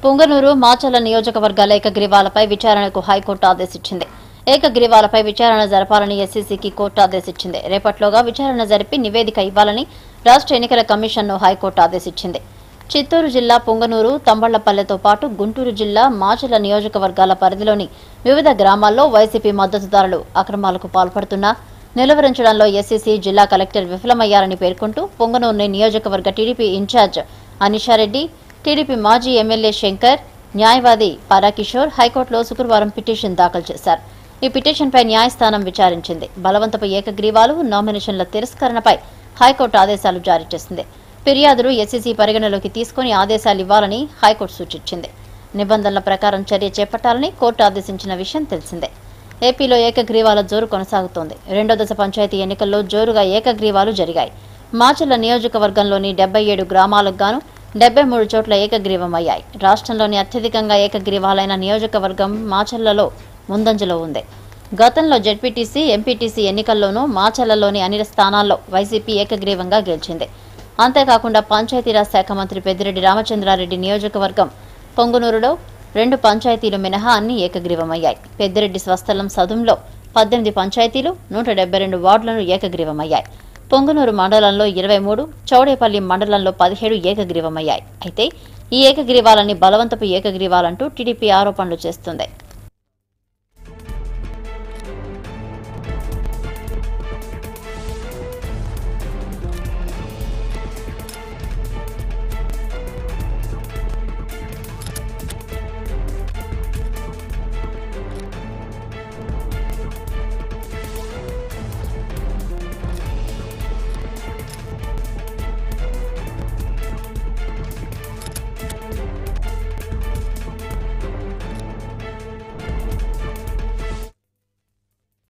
పుంగనూరు మాచల నియోజకవర్గాల ఏకగ్రీవాలపై విచారణకు హైకోర్టు ఆదేశించింది ఏకగ్రీవాలపై విచారణ జరపాలని ఎస్సీసీకి కోర్టు ఆదేశించింది రేపట్లోగా విచారణ జరిపి నివేదిక ఇవ్వాలని రాష్ట్ర ఎన్నికల కమిషన్ను హైకోర్టు ఆదేశించింది చిత్తూరు జిల్లా పుంగనూరు తంబళ్లపల్లెతో పాటు గుంటూరు జిల్లా మాచల నియోజకవర్గాల పరిధిలోని వివిధ గ్రామాల్లో వైసీపీ మద్దతుదారులు అక్రమాలకు పాల్పడుతున్నా నిలువరించడంలో ఎస్సీసీ జిల్లా కలెక్టర్ విఫలమయ్యారని పేర్కొంటూ పొంగనూరు నియోజకవర్గ టీడీపీ ఇన్ఛార్జ్ అనిషారెడ్డి టీడీపీ మాజీ ఎమ్మెల్యే శంకర్ న్యాయవాది పారాకిషోర్ హైకోర్టులో శుక్రవారం పిటిషన్ దాఖలు చేశారు ఈ పిటిషన్పై న్యాయస్థానం విచారించింది బలవంతపు ఏకగ్రీవాలు నామినేషన్ల తిరస్కరణపై హైకోర్టు ఆదేశాలు జారీ చేసింది ఫిర్యాదులు ఎస్సీసీ పరిగణలోకి తీసుకుని ఆదేశాలు ఇవ్వాలని హైకోర్టు సూచించింది నిబంధనల ప్రకారం చర్య చేపట్టాలని కోర్టు ఆదేశించిన విషయం తెలిసిందే ఏపీలో ఏకగ్రీవాల జోరు కొనసాగుతోంది రెండో దశ పంచాయతీ ఎన్నికల్లో జోరుగా ఏకగ్రీవాలు జరిగాయి మాచల్ల నియోజకవర్గంలోని డెబ్బై ఏడు గ్రామాలకు గాను డెబ్బై మూడు చోట్ల ఏకగ్రీవమయ్యాయి రాష్ట్రంలోని అత్యధికంగా ఏకగ్రీవాలైన నియోజకవర్గం మాచల్లలో ముందంజలో ఉంది గతంలో జెడ్పీటీసీ ఎంపీటీసీ ఎన్నికల్లోనూ మాచల్లలోని అన్ని స్థానాల్లో వైసీపీ ఏకగ్రీవంగా గెలిచింది అంతేకాకుండా పంచాయతీరాజ్ శాఖ మంత్రి పెద్దిరెడ్డి రామచంద్రారెడ్డి నియోజకవర్గం పొంగునూరులో రెండు పంచాయతీలు మినహా అన్ని ఏకగ్రీవమయ్యాయి పెద్దిరెడ్డి స్వస్థలం సదుంలో పద్దెనిమిది పంచాయతీలు నూట డెబ్బై రెండు వార్డులను ఏకగ్రీవమయ్యాయి పొంగునూరు మండలంలో ఇరవై మూడు చౌడేపల్లి మండలంలో పదిహేడు ఏకగ్రీవమయ్యాయి అయితే ఈ ఏకగ్రీవాలని బలవంతపు ఏకగ్రీవాలంటూ టీడీపీ ఆరోపణలు చేస్తుంది